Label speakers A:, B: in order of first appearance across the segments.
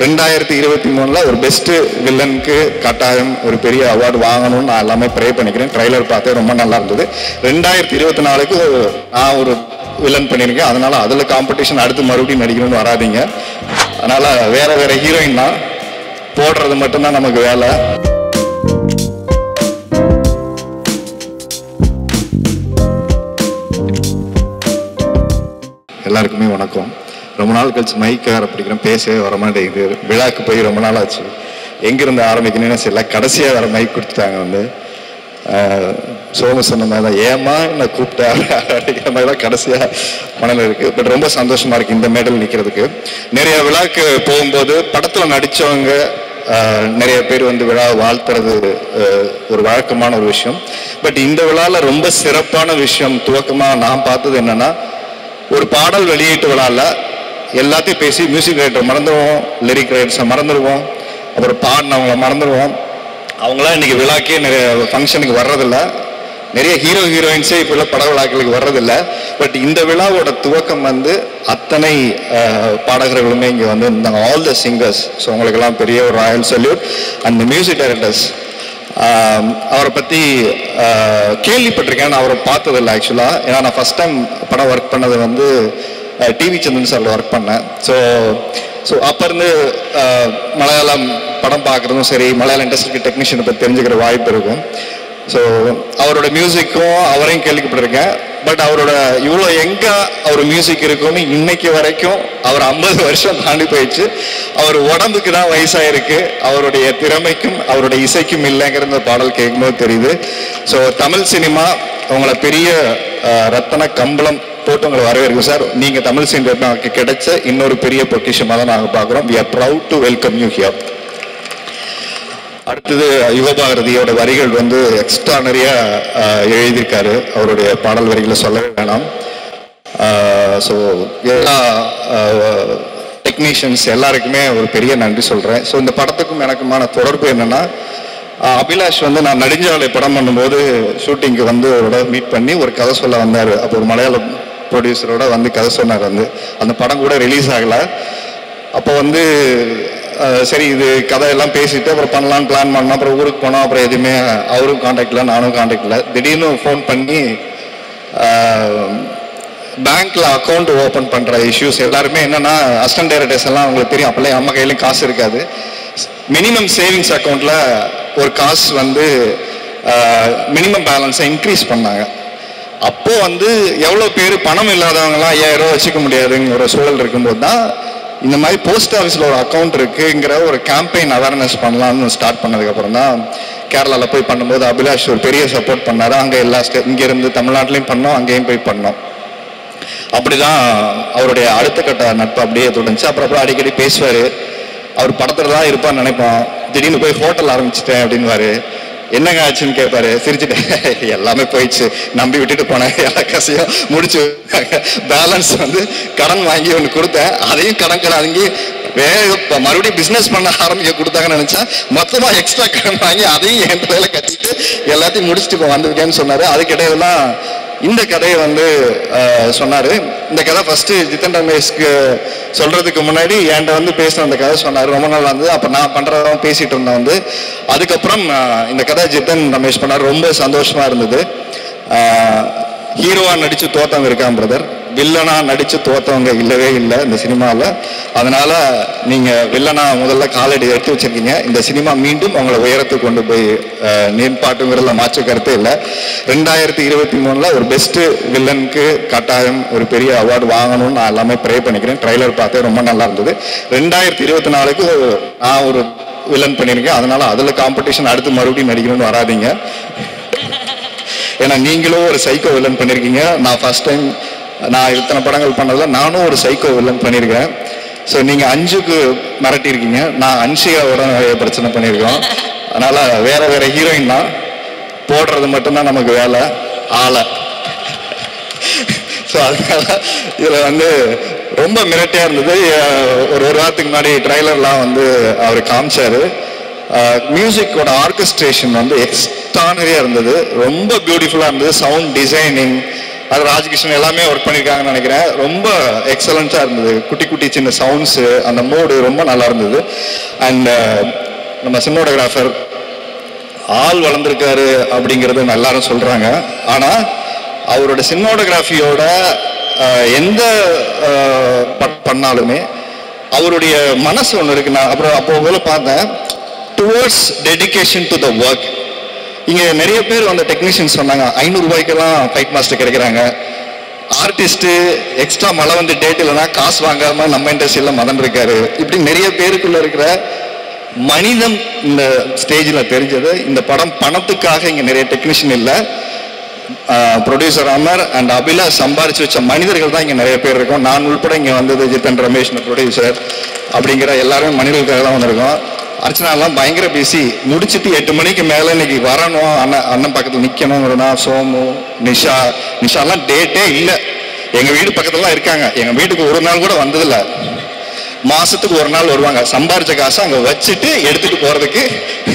A: ரெண்டாயிரத்தி இருபத்தி மூணில் ஒரு பெஸ்ட்டு வில்லனுக்கு கட்டாயம் ஒரு பெரிய அவார்டு வாங்கணும்னு நான் எல்லாமே ப்ரே பண்ணிக்கிறேன் ட்ரைலர் பார்த்தே ரொம்ப நல்லா இருந்தது ரெண்டாயிரத்தி இருபத்தி நாலுக்கு நான் ஒரு வில்லன் பண்ணியிருக்கேன் அதனால அதில் காம்படிஷன் அடுத்து மறுபடியும் நடிக்கணும்னு வராதீங்க அதனால வேற வேற ஹீரோயின் தான் போடுறது மட்டும்தான் நமக்கு வேலை எல்லாருக்குமே வணக்கம் ரொம்ப நாள் கழிச்சு மைக் வேற பிடிக்கிறேன் பேசவே வர மாட்டேங்குது விழாக்கு போய் ரொம்ப நாள் ஆச்சு எங்கிருந்து ஆரம்பிக்கணும்னு தெரியல கடைசியாக வேற மைக் கொடுத்துட்டாங்க வந்து ஆஹ், சோமு சொன்ன மாதிரி தான் ஏமா என்ன கூப்பிட்டா அப்படிங்கிற மாதிரி தான் கடைசியாக மனதில் இருக்கு பட் ரொம்ப சந்தோஷமா இருக்கு இந்த மேடல் நிற்கிறதுக்கு நிறைய விழாக்கு போகும்போது படத்தில் நடித்தவங்க நிறைய பேர் வந்து விழா வாழ்த்துறது ஆஹ், ஒரு வழக்கமான ஒரு விஷயம் பட் இந்த விழாவில் ரொம்ப சிறப்பான விஷயம் துவக்கமாக நான் பார்த்தது என்னன்னா ஒரு பாடல் வெளியீட்டு விழால எல்லாத்தையும் பேசி மியூசிக் ரைட்டர் மறந்துடுவோம் லிரிக் ரைட்டர்ஸை மறந்துடுவோம் அப்புறம் பாடினவங்கள மறந்துடுவோம் அவங்களாம் இன்னைக்கு விழாக்கே நிறைய ஃபங்க்ஷனுக்கு வர்றதில்ல நிறைய ஹீரோ ஹீரோயின்ஸே இப்போ பட விழாக்களுக்கு வர்றதில்ல பட் இந்த விழாவோட துவக்கம் வந்து அத்தனை அஹ், பாடகர்களுமே இங்கே வந்து இருந்தாங்க ஆல் த சிங்கர்ஸ் ஸோ உங்களுக்கெல்லாம் பெரிய ஒரு royal salute and music directors ஆம், அவரை பற்றி கேள்விப்பட்டிருக்கேன் நான் அவரை பார்த்ததில்ல ஆக்சுவலாக ஏன்னா நான் ஃபஸ்ட் டைம் படம் ஒர்க் பண்ணது வந்து டிவி சந்திரன் சாரில் ஒர்க் பண்ணேன் ஸோ ஸோ அப்போ இருந்து அஹ், மலையாளம் படம் பார்க்குறதும் சரி மலையாள இண்டஸ்ட்ரிக்கு டெக்னீஷியனை பற்றி தெரிஞ்சுக்கிற வாய்ப்பு இருக்கும் ஸோ அவரோட மியூசிக்கும் அவரையும் கேள்விப்பட்டிருக்கேன் பட் அவரோட இவ்வளோ எங்க அவர் மியூசிக் இருக்கும்னு இன்னைக்கு வரைக்கும் அவர் ஐம்பது வருஷம் தாண்டி போயிடுச்சு அவர் உடம்புக்கு தான் வயசாயிருக்கு அவருடைய திறமைக்கும் அவருடைய இசைக்கும் இல்லைங்கிற இந்த பாடல் கேட்கும்போது தெரியுது ஸோ தமிழ் சினிமா உங்களை பெரிய அஹ், ரத்தன கம்பளம் போட்டு உங்களை வரவேற்கும் சார் நீங்க தமிழ் சினிமாவுக்கு கிடைச்ச இன்னொரு பெரிய பொக்கிஷமாக தான் நாங்கள் பார்க்குறோம் we are proud to welcome you here அடுத்தது யுவபாரதியோட வரிகள் வந்து எக்ஸ்ட்ரானரியா எழுதியிருக்காரு அவருடைய பாடல் வரிகளை சொல்லவே வேணாம் ஸோ எல்லா டெக்னீஷியன்ஸ் எல்லாருக்குமே ஒரு பெரிய நன்றி சொல்கிறேன் ஸோ இந்த படத்துக்கும் எனக்குமான தொடர்பு என்னன்னா ஆஹ் அபிலாஷ் வந்து நான் நெடுஞ்சாலை படம் பண்ணும்போது ஷூட்டிங்க்கு வந்து அவரோட மீட் பண்ணி ஒரு கதை சொல்ல வந்தார் அப்போ ஒரு மலையாள ப்ரொடியூசரோட வந்து கதை சொன்னார் வந்து அந்த படம் கூட ரிலீஸ் ஆகலை அப்போ வந்து அஹ், சரி இது கதையெல்லாம் பேசிட்டு அப்புறம் பண்ணலாம்னு பிளான் பண்ணோம் அப்புறம் ஊருக்கு போனோம் அப்புறம் எதுவுமே அவரும் காண்டாக்ட் இல்லை நானும் காண்டாக்ட் இல்லை திடீர்னு ஃபோன் பண்ணி பேங்க்ல அக்கௌண்ட் ஓப்பன் பண்ற இஷ்யூஸ் எல்லாருமே என்னன்னா அசிஸ்டன்ட் டைரக்டர்ஸ் எல்லாம் உங்களுக்கு தெரியும் அப்பெல்லாம் அம்மா கையிலயும் காசு இருக்காது மினிமம் சேவிங்ஸ் அக்கௌண்ட்ல ஒரு காசு வந்து மினிமம் பேலன்ஸை இன்க்ரீஸ் பண்ணாங்க அப்போ வந்து எவ்வளோ பேர் பணம் இல்லாதவங்கலாம் ஐயாயிரம் ரூபா வச்சுக்க முடியாதுங்கிற ஒரு சூழல் இருக்கும்போது தான் இந்த மாதிரி போஸ்ட் ஆஃபீஸில் ஒரு அக்கௌண்ட் இருக்குங்கிற ஒரு கேம்பெயின் அவேர்னஸ் பண்ணலாம்னு ஸ்டார்ட் பண்ணதுக்கப்புறம் தான் கேரளாவில் போய் பண்ணும்போது அபிலாஷ் ஒரு பெரிய சப்போர்ட் பண்ணாரு அங்கே எல்லா ஸ்டே இங்கேருந்து தமிழ்நாட்டிலையும் பண்ணோம் அங்கேயும் போய் பண்ணோம் அப்படிதான் அவருடைய அடுத்த கட்ட நட்பு அப்படியே தொடர்ந்துச்சு அப்புறம் அப்புறம் அடிக்கடி பேசுவார் அவர் படத்துல தான் இருப்பான்னு நினைப்போம் திடீர்னு போய் ஹோட்டல் ஆரம்பிச்சிட்டேன் அப்படின்னுவாரு என்னங்க ஆச்சுன்னு கேட்பாரு சிரிச்சுட்டு எல்லாமே போயிடுச்சு நம்பி விட்டுட்டு போனேன் எல்லா காசையும் முடிச்சு பேலன்ஸ் வந்து கடன் வாங்கி ஒன்று கொடுத்தேன் அதையும் கடன் கடன் வாங்கி வேற இப்ப மறுபடியும் பிசினஸ் பண்ண ஆரம்பிக்க கொடுத்தாங்கன்னு நினைச்சா மொத்தமா எக்ஸ்ட்ரா கடன் வாங்கி அதையும் என் தலையில கட்டிட்டு எல்லாத்தையும் முடிச்சுட்டு இப்போ வந்திருக்கேன்னு சொன்னாரு அதுக்கிடையெல்லாம் இந்த கதையை வந்து அஹ், சொன்னாரு இந்த கதை ஃபர்ஸ்ட் ஜித்தன் ரமேஷ்க்கு சொல்றதுக்கு முன்னாடி என்கிட்ட வந்து பேசின அந்த கதை சொன்னாரு ரொம்ப நாள் இருந்தது அப்ப நான் பண்றதான் பேசிட்டு இருந்தேன் வந்து அதுக்கப்புறம் அஹ், இந்த கதை ஜித்தன் ரமேஷ் பண்ணாரு ரொம்ப சந்தோஷமா இருந்தது ஹீரோவா நடிச்சு தோத்தவங்க இருக்கான் பிரதர் வில்லனா நடிச்சு தோத்தவங்க இல்லவே இல்லை இந்த சினிமாவில் அதனால நீங்க வில்லனா முதல்ல காலடி எடுத்து வச்சிருக்கீங்க இந்த சினிமா மீண்டும் உங்களை உயரத்துக்கு கொண்டு போய் அஹ், நிற்பாட்டுங்கிறதுல மாற்று கருத்தே இல்லை ரெண்டாயிரத்தி இருபத்தி மூணுல ஒரு பெஸ்ட் வில்லனுக்கு கட்டாயம் ஒரு பெரிய அவார்டு வாங்கணும்னு நான் எல்லாமே ப்ரே பண்ணிக்கிறேன் ட்ரைலர் பார்த்தே ரொம்ப நல்லா இருந்தது ரெண்டாயிரத்தி இருபத்தி நாலுக்கு நான் ஒரு வில்லன் பண்ணியிருக்கேன் அதனால அதுல காம்படிஷன் அடுத்து மறுபடியும் நடிக்கணும்னு வராதீங்க ஏன்னா நீங்களும் ஒரு சைக்கோ வில்லன் பண்ணியிருக்கீங்க நான் ஃபர்ஸ்ட் டைம் நான் இத்தனை படங்கள் பண்ணதுல நானும் ஒரு சைக்கோ வில்லன் பண்ணியிருக்கேன் ஸோ நீங்கள் அஞ்சுக்கு மிரட்டியிருக்கீங்க நான் அன்ஷியாவோட நிறைய பிரச்சனை பண்ணியிருக்கோம் அதனால வேற வேற ஹீரோயின் தான் போடுறது மட்டும்தான் நமக்கு வேலை ஆளை ஸோ அதனால இதில் வந்து ரொம்ப மிரட்டியாக இருந்தது அஹ் ஒரு ஒரு வாரத்துக்கு முன்னாடி ட்ரைலர்லாம் வந்து அவர் காமிச்சாரு மியூசிக்கோட ஆர்கஸ்ட்ரேஷன் வந்து எக்ஸ்ட்ரானரியாக இருந்தது ரொம்ப பியூட்டிஃபுல்லாக இருந்தது சவுண்ட் டிசைனிங் அது ராஜகிருஷ்ணன் எல்லாமே ஒர்க் பண்ணியிருக்காங்கன்னு நினைக்கிறேன் ரொம்ப எக்ஸலண்ட்டாக இருந்தது குட்டி குட்டி சின்ன சவுண்ட்ஸு அந்த மூடு ரொம்ப நல்லா இருந்தது அண்ட் நம்ம சினிமோட்டோகிராஃபர் ஆள் வளர்ந்துருக்காரு அப்படிங்கிறது எல்லாரும் சொல்றாங்க ஆனா அவரோட சினிமோட்டோகிராஃபியோட எந்த அஹ், ப- பண்ணாலுமே அவருடைய மனசு ஒன்று இருக்கு நான் அப்புறம் அப்போ போல பார்த்தேன் towards dedication to the work இங்க நிறைய பேர் வந்து டெக்னீஷியன்ஸ் சொன்னாங்க ஐநூறு ரூபாய்க்கெல்லாம் ஃபைட் மாஸ்டர் கிடைக்கிறாங்க ஆர்டிஸ்ட் எக்ஸ்ட்ரா மழை வந்து டேட் இல்லைன்னா காசு வாங்காம நம்ம இண்டஸ்ட்ரியில மதன் இருக்காரு இப்படி நிறைய பேருக்குள்ள இருக்கிற மனிதம் இந்த ஸ்டேஜில் தெரிஞ்சது இந்த படம் பணத்துக்காக இங்க நிறைய டெக்னீஷியன் இல்லை ப்ரொடியூசர் அமர் அண்ட் அபிலா சம்பாரிச்சு வச்ச மனிதர்கள் தான் இங்க நிறைய பேர் இருக்கோம் நான் உள்பட இங்க வந்தது ஜித்தன் ரமேஷ் ப்ரொடியூசர் அப்படிங்கிற எல்லாருமே மனிதர்களுக்காக தான் வந்திருக்கோம் அர்ச்சனாலாம் பயங்கர பிஸி முடிச்சிட்டு எட்டு மணிக்கு மேலே இன்னைக்கு வரணும் அண்ணன் அண்ணன் பக்கத்தில் நிற்கணுங்கிறனா சோமு நிஷா நிஷாலாம் டேட்டே இல்லை எங்கள் வீடு பக்கத்துலலாம் இருக்காங்க எங்கள் வீட்டுக்கு ஒரு நாள் கூட வந்ததில்ல மாசத்துக்கு ஒரு நாள் வருவாங்க சம்பாரிச்ச காசை அங்கே வச்சுட்டு எடுத்துட்டு போறதுக்கு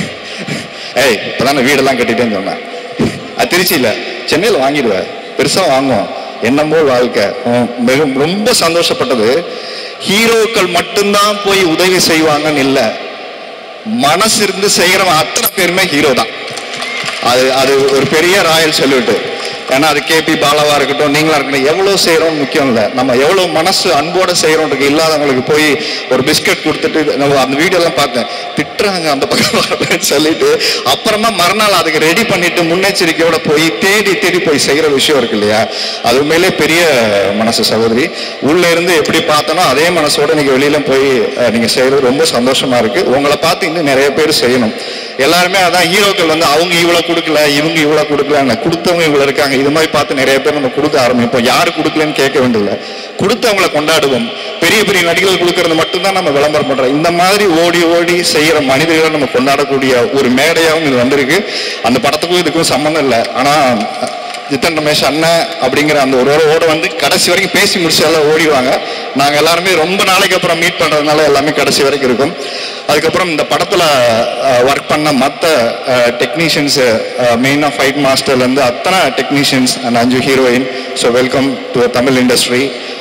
A: ஏய் இப்போதான் நான் வீடெல்லாம் கட்டிட்டேன்னு சொன்னேன் அது திருச்சியில் சென்னையில் வாங்கிடுவேன் பெருசாக வாங்குவோம் எண்ணம் போல் வாழ்க்கை உம், மிக ரொம்ப சந்தோஷப்பட்டது ஹீரோக்கள் மட்டும்தான் போய் உதவி செய்வாங்கன்னு இல்லை மனசு இருந்து செய்கிறவன் அத்தனை பேருமே ஹீரோ தான் அது அது ஒரு பெரிய ராயல் சொல்லிட்டு ஏன்னா அது கேபி பாலாவா இருக்கட்டும் நீங்களா இருக்கட்டும் எவ்வளவு செய்யறோம் முக்கியம் இல்லை நம்ம எவ்வளவு மனசு அன்போட செய்யறோம்ன்றது இல்லாதவங்களுக்கு போய் ஒரு பிஸ்கட் கொடுத்துட்டு நம்ம அந்த வீடியோ எல்லாம் பார்த்தேன் திட்டுறாங்க அந்த பக்கம் வரலன்னு சொல்லிட்டு அப்புறமா மறுநாள் அதுக்கு ரெடி பண்ணிட்டு முன்னெச்சரிக்கையோட போய் தேடி தேடி போய் செய்யற விஷயம் இருக்கு இல்லையா அது உண்மையிலே பெரிய மனசு சகோதரி உள்ள இருந்து எப்படி பார்த்தனோ அதே மனசோட நீங்க வெளியில போய் அஹ், நீங்க செய்யறது ரொம்ப சந்தோஷமா இருக்கு உங்களை பார்த்து இன்னும் நிறைய பேர் செய்யணும் எல்லாருமே அதான் ஹீரோக்கள் வந்து அவங்க இவ்வளவு கொடுக்கல இவங்க இவ்வளவு கொடுக்கல கொடுத்தவங்க இவ்வளவு இருக்காங்க இது மாதிரி பார்த்து நிறைய பேர் நம்ம கொடுக்க ஆரம்பிப்போம் யாரு கொடுக்கலன்னு கேட்க வேண்டியதில்லை கொடுத்தவங்களை கொண்டாடுவோம் பெரிய பெரிய நடிகர்கள் கொடுக்கறது மட்டும்தான் நம்ம விளம்பரம் பண்றோம் இந்த மாதிரி ஓடி ஓடி செய்யற மனிதர்களை நம்ம கொண்டாடக்கூடிய ஒரு மேடையாகவும் இது வந்திருக்கு அந்த படத்துக்கும் இதுக்கும் சம்மந்தம் இல்லை ஆனா ஜித்தன் ரமேஷ் அண்ணன் அப்படிங்கிற அந்த ஒரு ஓட வந்து கடைசி வரைக்கும் பேசி முடிச்சு எல்லாம் ஓடிடுவாங்க நாங்கள் எல்லாருமே ரொம்ப நாளைக்கு அப்புறம் மீட் பண்ணுறதுனால எல்லாமே கடைசி வரைக்கும் இருக்கும் அதுக்கப்புறம் இந்த படத்தில் ஒர்க் பண்ண மற்ற டெக்னீஷியன்ஸு மெயினாக ஃபைட் மாஸ்டர்லேருந்து அத்தனை technicians and Anju heroine so welcome to Tamil industry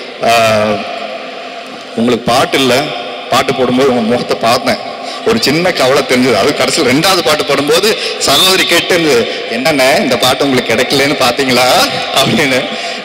A: உங்களுக்கு பாட்டு இல்லை பாட்டு போடும்போது உங்கள் முகத்தை பார்த்தேன் ஒரு சின்ன கவலை தெரிஞ்சது அது கடைசியில் ரெண்டாவது பாட்டு பாடும்போது சகோதரி கேட்டு இருந்தது என்னண்ணே இந்த பாட்டு உங்களுக்கு கிடைக்கலன்னு பார்த்தீங்களா அப்படின்னு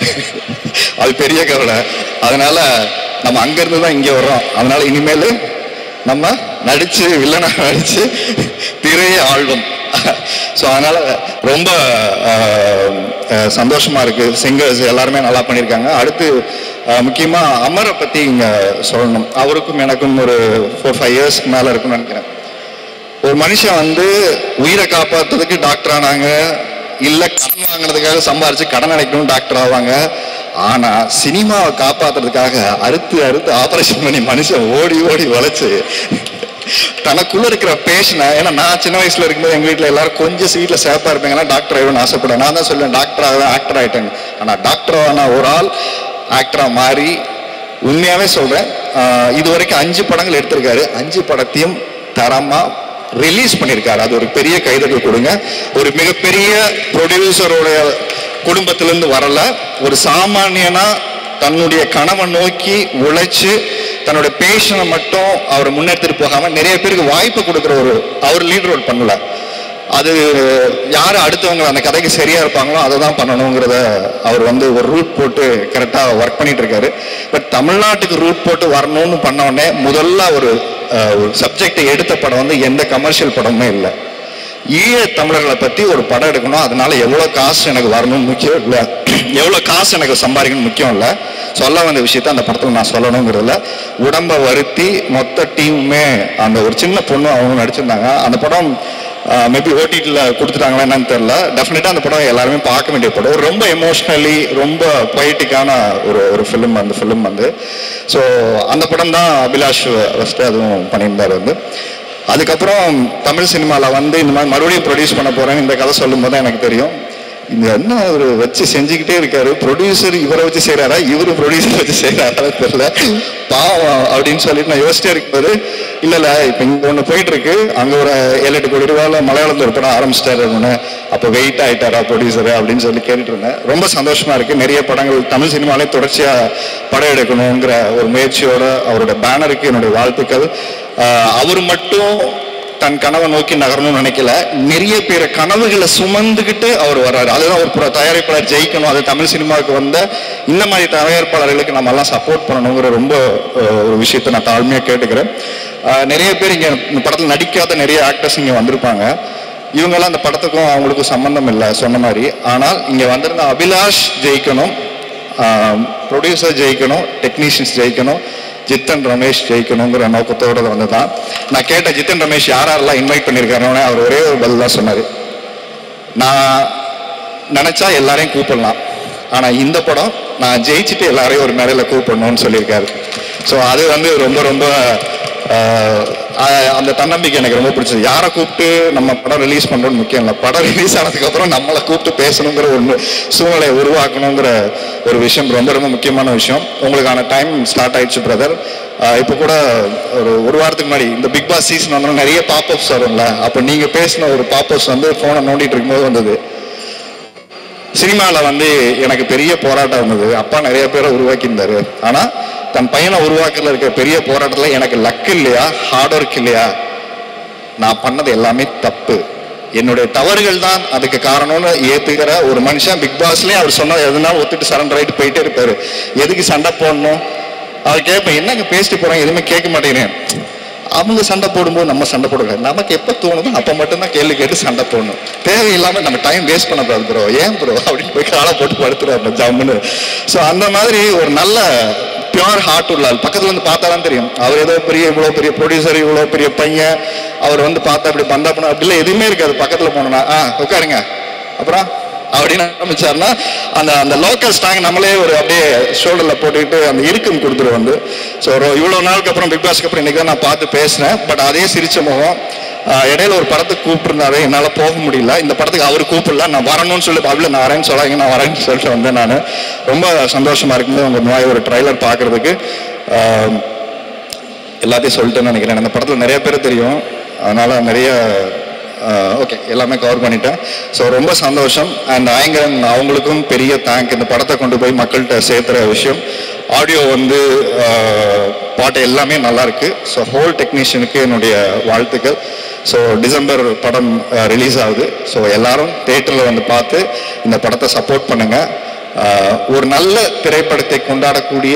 A: அது பெரிய கவலை அதனால நம்ம அங்கேருந்து தான் இங்கே வர்றோம் அதனால இனிமேல் நம்ம நடிச்சு வில்லனா நடிச்சு திரையை ஆழ்வோம் ஸோ அதனால ரொம்ப ஆஹ், ஆஹ், சந்தோஷமா இருக்கு சிங்கர்ஸ் எல்லாருமே நல்லா பண்ணியிருக்காங்க அடுத்து ஆஹ், முக்கியமா அமரை பத்தி இங்க சொல்லணும் அவருக்கும் எனக்கும் ஒரு ஃபோர் ஃபைவ் இயர்ஸ்க்கு மேல இருக்கும்னு நினைக்கிறேன் ஒரு மனுஷன் வந்து உயிரை காப்பாத்துறதுக்கு டாக்டர் ஆனாங்க இல்ல கடன் வாங்குறதுக்காக சம்பாரிச்சு கடன் அடைக்கணும் டாக்டர் ஆவாங்க ஆனா சினிமாவை காப்பாத்துறதுக்காக அறுத்து அறுத்து ஆபரேஷன் பண்ணி மனுஷன் ஓடி ஓடி உழைச்சு தனக்குள்ள இருக்கிற பேஷனை ஏன்னா நான் சின்ன வயசுல இருக்கும்போது எங்க வீட்ல எல்லாரும் கொஞ்சம் சீட்ல சேப்பா இருப்பாங்கன்னா டாக்டர் ஆகணும்னு ஆசைப்படுவேன் நான் தான் சொல்லுவேன் டாக்டர் ஆகுவேன் ஆக்டர் ஆயிட்டேன் ஆனா டாக்டர் ஆன ஒரு ஆள் ஆக்டரா மாறி உண்மையாவே சொல்றேன் ஆஹ் இது வரைக்கும் அஞ்சு படங்கள் எடுத்திருக்காரு அஞ்சு படத்தையும் தரமா ரிலீஸ் பண்ணியிருக்காரு அது ஒரு பெரிய கைதட்டல் கொடுங்க ஒரு மிகப்பெரிய ப்ரொடியூசருடைய குடும்பத்திலிருந்து வரல ஒரு சாமானியனா தன்னுடைய கனவை நோக்கி உழைச்சு தன்னுடைய பேஷனை மட்டும் அவர் முன்னெடுத்துட்டு போகாம நிறைய பேருக்கு வாய்ப்பு கொடுக்குற ஒரு அவர் லீட் ரோல் பண்ணல அது யார் அடுத்தவங்க அந்த கதைக்கு சரியா இருப்பாங்களோ அதை தான் பண்ணணுங்கிறத அவர் வந்து ஒரு ரூட் போட்டு கரெக்டாக ஒர்க் பண்ணிட்டு இருக்காரு பட் தமிழ்நாட்டுக்கு ரூட் போட்டு வரணும்னு பண்ண உடனே முதல்ல ஒரு அஹ், ஒரு சப்ஜெக்டை எடுத்த படம் வந்து எந்த கமர்ஷியல் படமுமே இல்லை ஈழ தமிழர்களை பத்தி ஒரு படம் எடுக்கணும் அதனால எவ்வளவு காசு எனக்கு வரணும்னு முக்கியம் இல்ல எவ்வளவு காசு எனக்கு சம்பாதிக்கணும் முக்கியம் இல்ல சொல்ல வந்த விஷயத்த அந்த படத்துல நான் சொல்லணுங்கிறதுல உடம்ப வருத்தி மொத்த டீமுமே அந்த ஒரு சின்ன பொண்ணு அவங்க நடிச்சிருந்தாங்க அந்த படம் மேபி ஓடிடியில் கொடுத்துட்டாங்களா என்னன்னு தெரியல டெஃபினட்டாக அந்த படம் எல்லாருமே பார்க்க வேண்டிய படம் ஒரு ரொம்ப எமோஷ்னலி ரொம்ப பொயட்டிக்கான ஒரு ஒரு ஃபிலிம் அந்த ஃபிலிம் வந்து ஸோ அந்த படம் தான் அபிலாஷ் ஃபஸ்ட்டு அதுவும் பண்ணியிருந்தார் வந்து அதுக்கப்புறம் தமிழ் சினிமாவில் வந்து இந்த மாதிரி மறுபடியும் ப்ரொடியூஸ் பண்ண போறேன்னு இந்த கதை சொல்லும்போது தான் எனக்கு தெரியும் இந்த என்ன அவர் வச்சு செஞ்சுக்கிட்டே இருக்காரு ப்ரொடியூசர் இவரை வச்சு செய்கிறாரா இவரு ப்ரொடியூசர் வச்சு செய்கிறாரா தெரியல பாவம் அப்படின்னு சொல்லிட்டு நான் யோசிச்சே இருக்கும்போது இல்லை இல்லை இப்போ இங்கே ஒன்று போயிட்டு இருக்கு அங்கே ஒரு ஏழு எட்டு கோடி ரூபாயில் மலையாளத்தில் ஒரு படம் ஆரம்பிச்சிட்டாரு ஒன்று அப்போ வெயிட் ஆயிட்டாரா ப்ரொடியூசர் அப்படின்னு சொல்லி கேட்டுட்டு இருந்தேன் ரொம்ப சந்தோஷமா இருக்கு நிறைய படங்கள் தமிழ் சினிமாலே தொடர்ச்சியா படம் எடுக்கணுங்கிற ஒரு முயற்சியோட அவரோட பேனருக்கு என்னுடைய வாழ்த்துக்கள் ஆஹ் அவர் மட்டும் தன் கனவை நோக்கி நகரணும்னு நினைக்கல நிறைய பேரை கனவுகளை சுமந்துக்கிட்டு அவர் வர்றாரு அதுதான் ஒரு புற- தயாரிப்பாளர் ஜெயிக்கணும் அது தமிழ் சினிமாவுக்கு வந்த இந்த மாதிரி தயாரிப்பாளர்களுக்கு நம்ம எல்லாம் சப்போர்ட் பண்ணணுங்கிற ரொம்ப ஆஹ், ஒரு விஷயத்தை நான் தாழ்மையாக கேட்டுக்கிறேன் ஆஹ், நிறைய பேர் இங்கே இந்த படத்தில் நடிக்காத நிறைய ஆக்டர்ஸ் இங்கே வந்திருப்பாங்க இவங்கெல்லாம் அந்த படத்துக்கும் அவங்களுக்கும் சம்பந்தம் இல்லை சொன்ன மாதிரி ஆனால் இங்கே வந்திருந்த அபிலாஷ் ஜெயிக்கணும் ப்ரொடியூசர் ஜெயிக்கணும் டெக்னீஷியன்ஸ் ஜெயிக்கணும் ஜித்தன் ரமேஷ் ஜெயிக்கணுங்கிற நோக்கத்தோட வந்து தான் நான் கேட்ட ஜித்தன் ரமேஷ் யார் யாரெல்லாம் இன்வைட் பண்ணியிருக்காருன்னு அவர் ஒரே ஒரு பதில் தான் சொன்னார் நான் நினச்சா எல்லாரையும் கூப்பிடலாம் ஆனால் இந்த படம் நான் ஜெயிச்சுட்டு எல்லாரையும் ஒரு மேடையில் கூப்பிடணும்னு சொல்லியிருக்காரு ஸோ அது வந்து ரொம்ப ரொம்ப ஆஹ், ஆஹ், அந்த தன்னம்பிக்கை எனக்கு ரொம்ப பிடிச்சது யாரை கூப்பிட்டு நம்ம படம் ரிலீஸ் பண்ணுறோன்னு முக்கியம் இல்லை படம் ரிலீஸ் ஆனதுக்கப்புறம் நம்மளை கூப்பிட்டு பேசணுங்கிற ஒரு சூழ்நிலையை உருவாக்கணுங்கிற ஒரு விஷயம் ரொம்ப ரொம்ப முக்கியமான விஷயம் உங்களுக்கான டைம் ஸ்டார்ட் ஆயிடுச்சு பிரதர் இப்போ கூட ஒரு ஒரு வாரத்துக்கு முன்னாடி இந்த பிக் பாஸ் சீசன் வந்தோம் நிறைய பாப்அப்ஸ் வரும்ல அப்போ நீங்கள் பேசின ஒரு பாப்அப்ஸ் வந்து ஃபோனை நோண்டிட்டு இருக்கும்போது வந்தது சினிமாவில் வந்து எனக்கு பெரிய போராட்டம் இருந்தது அப்பா நிறைய பேரை உருவாக்கியிருந்தாரு ஆனால் தன் பையனை உருவாக்குறதுல இருக்க பெரிய போராட்டத்தில் எனக்கு லக் இல்லையா ஹார்ட் ஒர்க் இல்லையா நான் பண்ணது எல்லாமே தப்பு என்னுடைய தவறுகள் தான் அதுக்கு காரணம்னு ஏத்துக்கிற ஒரு மனுஷன் பிக் பாஸ்லயே அவர் சொன்ன எதுனாலும் ஒத்துட்டு சரண்டர் ஆயிட்டு போயிட்டே இருப்பாரு எதுக்கு சண்டை போடணும் அவர் கேட்பேன் என்னங்க பேசிட்டு போறாங்க எதுவுமே கேட்க மாட்டேங்கிறேன் அவங்க சண்டை போடும்போது நம்ம சண்டை போடக்கூடாது நமக்கு எப்போ தோணுதோ அப்போ மட்டும்தான் கேள்வி கேட்டு சண்டை போடணும் தேவையில்லாம நம்ம டைம் வேஸ்ட் பண்ணக்கூடாது ப்ரோ ஏன் ப்ரோ அப்படின்னு போய் காலை போட்டு படுத்துறாரு ஜம்முன்னு ஸோ அந்த மாதிரி ஒரு நல்ல பியூர் ஹார்ட் உள்ள ஆள் பக்கத்துல வந்து பார்த்தா தான் தெரியும் அவர் ஏதோ பெரிய இவ்வளோ பெரிய ப்ரொடியூசர் இவ்வளோ பெரிய பையன் அவர் வந்து பார்த்தா அப்படி பந்தா பண்ண அப்படிலாம் எதுவுமே இருக்காது பக்கத்துல போனோம்னா ஆ உட்காருங்க அப்புறம் அப்படின்னு ஆரம்பிச்சாருன்னா அந்த அந்த லோக்கல் ஸ்டாங் நம்மளே ஒரு அப்படியே ஷோல்டரில் போட்டுக்கிட்டு அந்த இறுக்கம் கொடுத்துரு வந்து ஸோ ஒரு இவ்வளோ நாளுக்கு அப்புறம் பிக் பாஸ்க்கு அப்புறம் இன்னைக்கு தான் நான் பார்த்து பேசினேன் பட் அதே சிரிச்ச முகம் ஆஹ் இடையில ஒரு படத்துக்கு கூப்பிட்டுருந்தாரு என்னால் போக முடியல இந்த படத்துக்கு அவர் கூப்பிடல நான் வரணும்னு சொல்லி அவ்வளோ நான் வரேன்னு சொல்லாங்க நான் வரேன்னு சொல்லிட்டு வந்தேன் நான் ரொம்ப சந்தோஷமா இருக்குது உங்க மாதிரி ஒரு ட்ரைலர் பார்க்கறதுக்கு ஆஹ் எல்லாத்தையும் சொல்லிட்டேன்னு நினைக்கிறேன் அந்த படத்தில் நிறைய பேர் தெரியும் அதனால நிறைய ஓகே எல்லாமே கவர் பண்ணிட்டேன் ஸோ ரொம்ப சந்தோஷம் அண்ட் ஐங்கரன் அவங்களுக்கும் பெரிய தேங்க் இந்த படத்தை கொண்டு போய் மக்கள்கிட்ட சேர்த்துற விஷயம் ஆடியோ வந்து ஆஹ், பாட்டு எல்லாமே நல்லா இருக்கு ஸோ ஹோல் டெக்னீஷியனுக்கு என்னுடைய வாழ்த்துக்கள் ஸோ டிசம்பர் படம் ரிலீஸ் ஆகுது ஸோ எல்லாரும் தேட்டரில் வந்து பார்த்து இந்த படத்தை சப்போர்ட் பண்ணுங்க ஆஹ், ஒரு நல்ல திரைப்படத்தை கொண்டாடக்கூடிய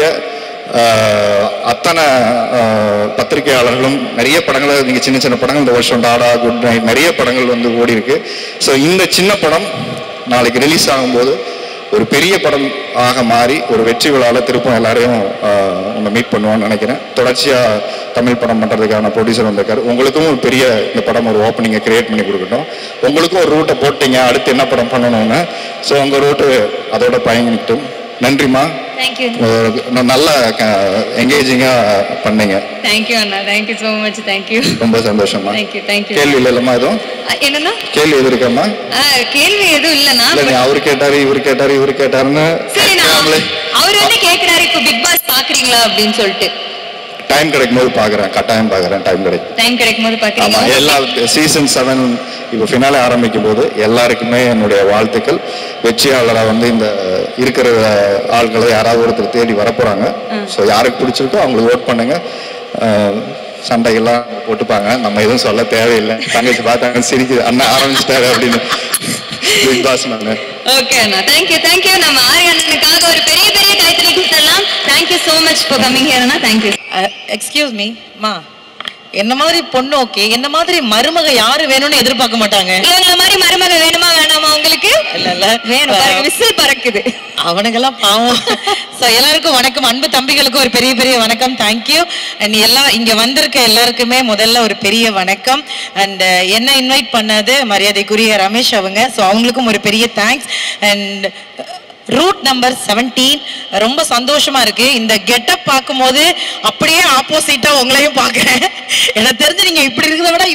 A: ஆஹ் அத்தனை ஆஹ் பத்திரிகையாளர்களும் நிறைய படங்களை நீங்க சின்ன சின்ன படங்கள் இந்த வருஷம் டாடா குட் நைட் நிறைய படங்கள் வந்து ஓடி இருக்கு ஸோ இந்த சின்ன படம் நாளைக்கு ரிலீஸ் ஆகும்போது ஒரு பெரிய படம் ஆக மாறி ஒரு வெற்றி விழால திருப்பம் எல்லாரையும் ஆஹ் நம்ம மீட் பண்ணுவோம்னு நினைக்கிறேன் தொடர்ச்சியா தமிழ் படம் பண்றதுக்கான ப்ரொடியூசர் வந்திருக்காரு உங்களுக்கும் ஒரு பெரிய இந்த படம் ஒரு ஓப்பனிங்கை கிரியேட் பண்ணி கொடுக்கட்டும் உங்களுக்கும் ஒரு ரூட்டை போட்டீங்க அடுத்து என்ன படம் பண்ணணும்னு ஸோ உங்க ரூட்டு அதோட பயணிக்கட்டும் நன்றிம்மா
B: தேங்க்யூ
A: ஒரு நல்ல எங்கேஜிங்காக பண்ணீங்க
B: தேங்க்யூ அண்ணா தேங்க்யூ ஸோ மச் தேங்க்யூ
A: ரொம்ப சந்தோஷமா
B: தேங்க்யூ தேங்க்யூ
A: கேள்வி இல்லைல்லம்மா எதுவும்
B: என்னன்னா
A: கேள்வி எது இருக்காம்மா
B: ஆ, கேள்வி எதுவும் இல்லைண்ணா
A: இல்லை நீ அவர் கேட்டாரு இவர் கேட்டாரு இவர் கேட்டாருன்னு
B: சரி நான்
A: கேட்காமலே
B: அவர் வந்து கேக்குறாரு இப்போ பிக் பாஸ் பாக்குறீங்களா அப்படின்னு சொல்லிட்டு
A: டைம் கிடைக்கும் போது பார்க்குறேன் கட்டாயம் பார்க்குறேன் டைம் கிடைக்கும்
B: டைம் கிடைக்கும் போது
A: ஆமா
B: பாக்குறீங்களா
A: எல்லா சீசன் செவன் இப்போ ஃபினாலே ஆரம்பிக்கும் போது எல்லாருக்குமே என்னுடைய வாழ்த்துக்கள் வெற்றியாளராக வந்து இந்த இருக்கிற ஆள்களை யாராவது ஒருத்தர் தேடி வரப்போறாங்க ஸோ யாருக்கு பிடிச்சிருக்கோ அவங்களுக்கு ஓட் பண்ணுங்க அஹ், சண்டைகள்லாம் போட்டுப்பாங்க நம்ம எதுவும் சொல்ல தேவையில்லை தங்கச்சி பார்த்தாங்க சிரிக்குது அண்ணன் ஆரம்பிச்சிட்டாரு அப்படின்னு பிக் பாஸ் நான்
B: ஓகே அண்ணா தேங்க்யூ தேங்க்யூ நம்ம ஆரிய அண்ணனுக்காக ஒரு பெரிய பெரிய கைத்தறி கொடுத்துடலாம் thank you so much for coming here அண்ணா தேங்க்யூ
C: எக்ஸ்கியூஸ் மீ மா என்ன மாதிரி பொண்ணு ஓகே என்ன மாதிரி மருமக யாரு வேணும்னு எதிர்பார்க்க மாட்டாங்க
B: இவங்கள மாதிரி மருமக வேணுமா வேணாமா உங்களுக்கு
C: இல்ல இல்ல
B: வேணும் பாருங்க விசில் பறக்குது
C: அவனுங்கெல்லாம் பாவம் ஸோ எல்லாருக்கும் வணக்கம் அன்பு தம்பிகளுக்கும் ஒரு பெரிய பெரிய வணக்கம் தேங்க்யூ அண்ட் எல்லாம் இங்க வந்திருக்க எல்லாருக்குமே முதல்ல ஒரு பெரிய வணக்கம் அண்ட் என்ன இன்வைட் பண்ணது மரியாதைக்குரிய ரமேஷ் அவங்க ஸோ அவங்களுக்கும் ஒரு பெரிய தேங்க்ஸ் அண்ட் ரூட் நம்பர் 17 ரொம்ப சந்தோஷமா இருக்கு இந்த கெட்டப் பார்க்கும்போது அப்படியே ஆப்போசிட்டா உங்களையும் பார்க்குறேன் எனக்கு தெரிஞ்சு நீங்க இப்படி இருக்கிறத விட இப்படி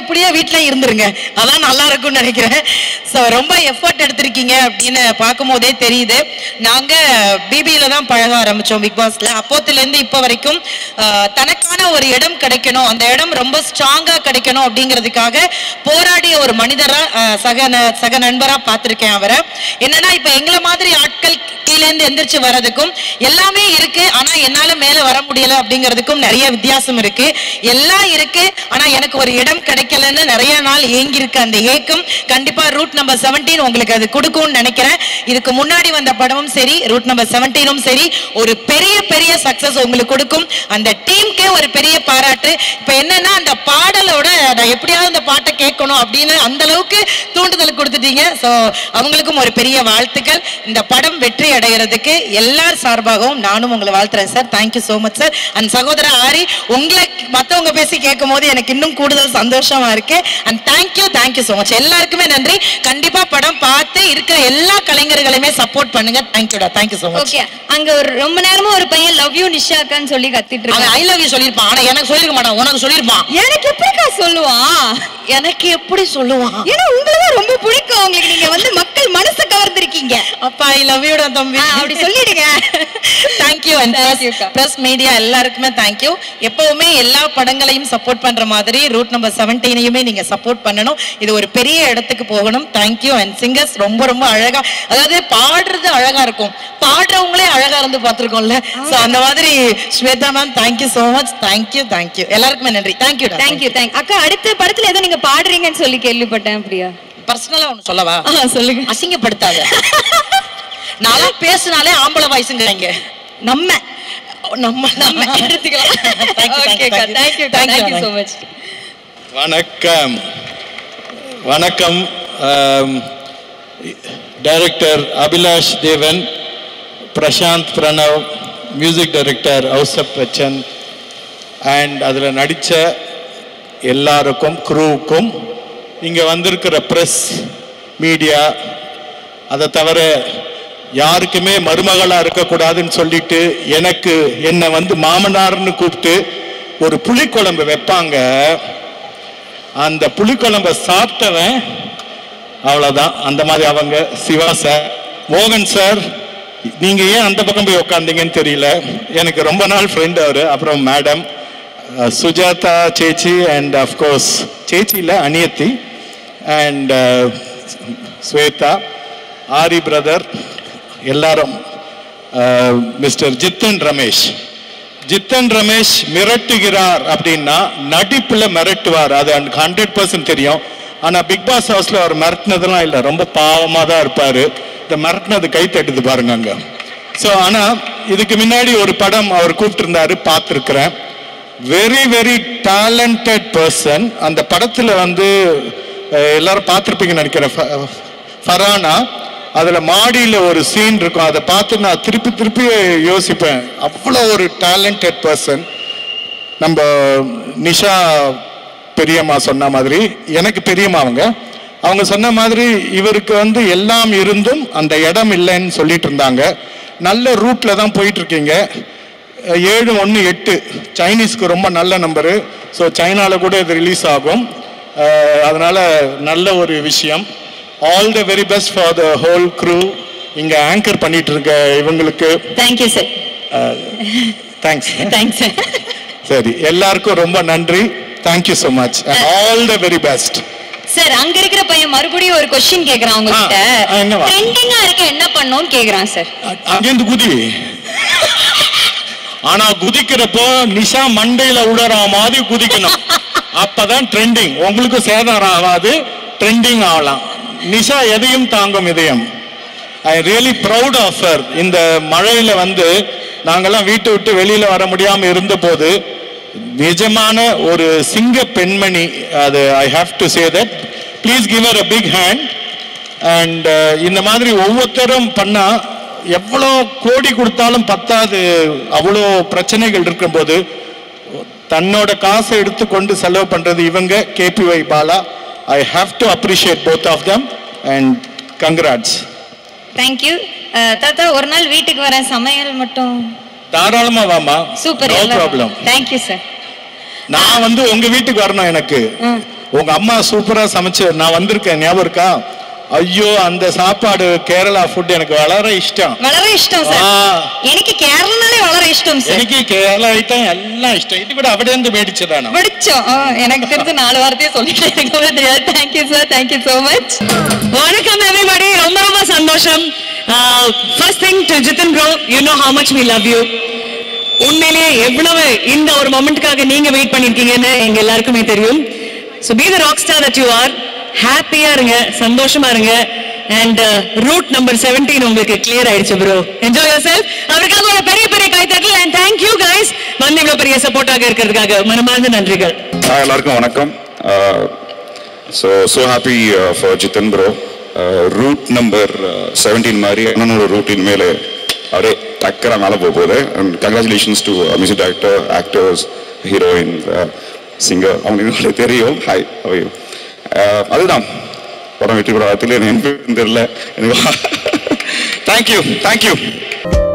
C: இப்படியே வீட்ல இருந்துருங்க அதான் நல்லா இருக்கும்னு நினைக்கிறேன் ஸோ ரொம்ப எஃபர்ட் எடுத்திருக்கீங்க அப்படின்னு பார்க்கும்போதே தெரியுது நாங்க பிபியில தான் பழக ஆரம்பிச்சோம் பிக் பாஸ்ல அப்போத்துல இருந்து இப்போ வரைக்கும் ஆஹ், தனக்கான ஒரு இடம் கிடைக்கணும் அந்த இடம் ரொம்ப ஸ்ட்ராங்கா கிடைக்கணும் அப்படிங்கிறதுக்காக போராடிய ஒரு மனிதரா ஆஹ், சக ந- சக நண்பரா பார்த்திருக்கேன் அவரை என்னன்னா இப்ப எங்களை மாதிரி ஆட்கள் கீழே இருந்து எந்திரிச்சு வர்றதுக்கும் எல்லாமே இருக்கு ஆனா என்னால மேல வர முடியல அப்படிங்கிறதுக்கும் நிறைய வித்தியாசம் இருக்கு எல்லாம் இருக்கு ஆனா எனக்கு ஒரு இடம் கிடைக்கலன்னு நிறைய நாள் ஏங்கி இருக்கு அந்த ஏக்கம் கண்டிப்பா ரூட் நம்பர் 17 உங்களுக்கு அது கொடுக்கும்னு நினைக்கிறேன் இதுக்கு முன்னாடி வந்த படமும் சரி ரூட் நம்பர் 17ம் சரி ஒரு பெரிய பெரிய சக்சஸ் உங்களுக்கு கொடுக்கும் அந்த டீமுக்கே ஒரு பெரிய பாராட்டு இப்ப என்னன்னா அந்த பாடலோட நான் எப்படியாவது அந்த பாட்டை கேட்கணும் அப்படின்னு அந்த அளவுக்கு தூண்டுதல் கொடுத்துட்டீங்க சோ அவங்களுக்கும் ஒரு பெரிய வாழ்த்துக்கள் இந்த படம் வெற்றி அடைகிறதுக்கு எல்லார் சார்பாகவும் நானும் உங்களை வாழ்த்துறேன் sir thank you so much sir and சகோதரர் ஆரி உங்களை மத்தவங்க பேசி கேட்கும் போது எனக்கு இன்னும் கூடுதல் சந்தோஷமா இருக்கு and thank you thank you so much எல்லாருக்குமே நன்றி கண்டிப்பா படம் பார்த்து இருக்கிற எல்லா கலைஞர்களையுமே சப்போர்ட் பண்ணுங்க தேங்க்யூடா தேங்க்யூ so மச்
B: ஓகே அங்க ஒரு ரொம்ப நேரமா ஒரு பையன் லவ் யூ நிஷாக்கான்னு சொல்லி கத்திட்டு
C: அவன்
B: இருக்கான்
C: ஐ லவ் யூ சொல்லியிருப்பான் ஆனா எனக்கு சொல்லிருக்க மாட்டான் உனக்கு சொல்லியிருப்பான்
B: எனக்கு எப்படிக்கா சொல்லுவான்
C: எனக்கு எப்படி சொல்லுவான்
B: ஏன்னா உங்களை தான் ரொம்ப பிடிக்கும் உங்களுக்கு நீங்க வந்து மக்கள் மனசை கவர்ந்திருக்கீங்க
C: அப்பா ஐ லவ் யூடா தம்பி
B: ஆ, அப்படி சொல்லிடுங்க
C: தேங்க்யூ அண்ட்
B: Thank you, அக்கா.
C: பிரஸ் மீடியா எல்லாருக்குமே தேங்க்யூ எப்பவுமே எல்லா படங்களையும் சப்போர்ட் பண்ற மாதிரி ரூட் நம்பர் செவன்டீனையுமே நீங்க சப்போர்ட் பண்ணணும் இது ஒரு பெரிய இடத்துக்கு போகணும் தேங்க்யூ அண்ட் சிங்கர்ஸ் ரொம்ப ரொம்ப அழகா அதாவது பாடுறது அழகா இருக்கும் பாடுறவங்களே அழகா இருந்து பார்த்திருக்கோம்ல சோ அந்த மாதிரி Shweta ma'am thank you so much thank you thank you எல்லாருக்குமே நன்றி தேங்க்யூ
B: தேங்க்யூ தேங்க் அக்கா அடுத்த படத்துல ஏதோ நீங்க பாடுறீங்கன்னு சொல்லி கேள்விப்பட்டேன் அப்படியா
C: பர்சனலா ஒன்று சொல்லவா
B: ஆ, சொல்லுங்க
C: அசிங்கப்படுத்தாத நான்லாம் பேசினாலே ஆம்பளை வாய்ஸுங்கிறாங்க
B: நம்ம
C: நம்ம
B: நம்ம எடுத்துக்கலாம்
C: Thank you, thank you,
B: ஓகே
C: thank you.
B: Thank you
C: Thank you,
B: thank you
C: thank
B: so
C: you.
B: Much
D: வணக்கம் வணக்கம் ஆம், director Abhilash Devan Prashanth Pranav music director Ouseppachan and அதில் நடித்த எல்லாருக்கும் குரூவுக்கும் இங்கே வந்திருக்கிற ப்ரெஸ் மீடியா அதை தவிர யாருக்குமே மருமகளாக இருக்கக்கூடாதுன்னு சொல்லிட்டு எனக்கு என்னை வந்து மாமனார்னு கூப்பிட்டு ஒரு புளிக்குழம்பு வைப்பாங்க அந்த புளிக்குழம்ப சாப்பிட்டவன் அவ்வளோதான் அந்த மாதிரி அவங்க சிவா சார் மோகன் சார் நீங்க ஏன் அந்த பக்கம் போய் உட்காந்தீங்கன்னு தெரியல எனக்கு ரொம்ப நாள் ஃப்ரெண்ட் அவர் அப்புறம் மேடம் சுஜாதா சேச்சி அண்ட் அஃப்கோர்ஸ் சேச்சி இல்லை அனியத்தி அண்ட் ஸ்வேதா ஆரி பிரதர் எல்லாரும் மிஸ்டர் ஜித்தன் ரமேஷ் ஜித்தன் ரமேஷ் மிரட்டுகிறார் அப்படின்னா நடிப்புல மிரட்டுவார் அது ஹண்ட்ரட் பர்சன்ட் தெரியும் ஆனா பிக் பாஸ் ஹவுஸ்ல அவர் மிரட்டினதெல்லாம் இல்லை ரொம்ப பாவமா தான் இருப்பாரு இந்த மிரட்டினது கை தட்டுது பாருங்க அங்க ஸோ ஆனா இதுக்கு முன்னாடி ஒரு படம் அவர் கூப்பிட்டு இருந்தாரு பார்த்துருக்கிறேன் வெரி வெரி டேலண்டட் பர்சன் அந்த படத்துல வந்து அஹ், எல்லாரும் பார்த்துருப்பீங்கன்னு நினைக்கிறேன் ஃப- ஃபரானா அதுல மாடியில ஒரு சீன் இருக்கும் அதை பார்த்து நான் திருப்பி திருப்பி யோசிப்பேன் அவ்வளோ ஒரு டேலண்டட் பர்சன் நம்ம நிஷா பெரியம்மா சொன்ன மாதிரி எனக்கு பெரியம்மா அவங்க அவங்க சொன்ன மாதிரி இவருக்கு வந்து எல்லாம் இருந்தும் அந்த இடம் இல்லைன்னு சொல்லிட்டு இருந்தாங்க நல்ல ரூட்ல தான் போயிட்டு இருக்கீங்க அஹ் ஏழு ஒன்று எட்டு சைனீஸ்க்கு ரொம்ப நல்ல நம்பரு ஸோ சைனாவில் கூட இது ரிலீஸ் ஆகும் அஹ் அதனால நல்ல ஒரு விஷயம் all the very best for the whole crew இங்கே ஆங்கர் பண்ணிட்டு இருக்க இவங்களுக்கு
B: thank you sir
D: thanks
B: thanks sir
D: சரி எல்லாருக்கும் ரொம்ப நன்றி thank you so much all the very best
B: sir அங்க இருக்கிற பையன் மறுபடியும் ஒரு கொஸ்டின் கேக்குறான் உங்ககிட்ட
D: ஆ, ஆ, என்னவா?
B: ட்ரெண்டிங்கா இருக்க என்ன பண்ணோம்னு கேக்குறான் சார்
D: அங்கேருந்து குதி ஆனா குதிக்கிறப்போ நிஷா மண்டையில உடற மாதிரி குதிக்கணும் அப்பதான் ட்ரெண்டிங் உங்களுக்கு சேதாரம் ஆகாது ட்ரெண்டிங் ஆகலாம் நிஷா எதையும் தாங்கும் இதயம் I really proud of her இந்த மழையில வந்து நாங்கெல்லாம் வீட்டை விட்டு வெளியில வர முடியாம இருந்த போது நிஜமான ஒரு சிங்க பெண்மணி அது I have to say that please give her a big hand and இந்த மாதிரி ஒவ்வொருத்தரும் பண்ணா எவ்வளோ கோடி கொடுத்தாலும் பத்தாது அவ்வளோ பிரச்சனைகள் இருக்கும்போது தன்னோட காசை எடுத்துக்கொண்டு செலவு பண்றது இவங்க KPY Bala I have to appreciate both of them and congrats
B: thank you தாத்தா ஒரு நாள் வீட்டுக்கு வரேன் சமையல் மட்டும்
D: தாராளமா வாமா
B: super
D: no problem
B: thank you sir
D: நான் வந்து உங்க வீட்டுக்கு வரணும் எனக்கு உங்க அம்மா சூப்பரா சமைச்சு நான் வந்திருக்கேன் ஞாபகம் இருக்கா ஐயோ அந்த சாப்பாடு கேரளா ஃபுட் எனக்கு வளர இஷ்டம்
B: വളരെ ഇഷ്ടം
D: ആ.
B: സാർ എനിക്ക് കേരളനാളെ വളരെ ഇഷ്ടം സാർ
D: എനിക്ക് കേരള ഐറ്റം എല്ലാം ഇഷ്ടം ഇത് ഇവിടെ അവിടെ നിന്ന് മേടിച്ചതാണ്
B: பிடிச்சோ எனக்கு தெரிஞ்ச நாலு வார்த்தையை சொல்லிட்டு எனக்கு கூட தெரியாது thank you sir thank you so much
E: வணக்கம் எவ்ரிபடி ரொம்ப ரொம்ப சந்தோஷம் first thing to Jithan bro you know how much we love you உண்மையிலேயே எவ்வளவு இந்த ஒரு மொமெண்ட்டுக்காக நீங்க வெயிட் பண்ணிருக்கீங்கன்னு எங்க எல்லாருக்குமே தெரியும் so be the rock star that you are ஹாப்பியா இருங்க சந்தோஷமா இருங்க அண்ட் ரூட் நம்பர் 17 உங்களுக்கு கிளியர் ஆயிடுச்சு ப்ரோ என்ஜாய் யுவர் செல்ஃப் அவருக்காக ஒரு பெரிய பெரிய கைத்தட்டல் அண்ட் தேங்க் யூ கைஸ் வந்து இவ்வளவு பெரிய சப்போர்ட்டாக இருக்கிறதுக்காக மனமார்ந்த நன்றிகள்
F: ஹாய் எல்லாருக்கும் வணக்கம் so so happy for Jithan bro route number seventeen மாதிரி இன்னொரு ரூட்டின் மேலே அப்படியே டக்கரா மேலே போக போகுது and congratulations to music director actors heroine singer அவங்க உங்களுக்கு தெரியும் ஹாய் ஓய்யோ அதுதான் படம் வெற்றி பெற வார்த்தையில் எனக்கு தெரியல எனக்கு தேங்க்யூ தேங்க்யூ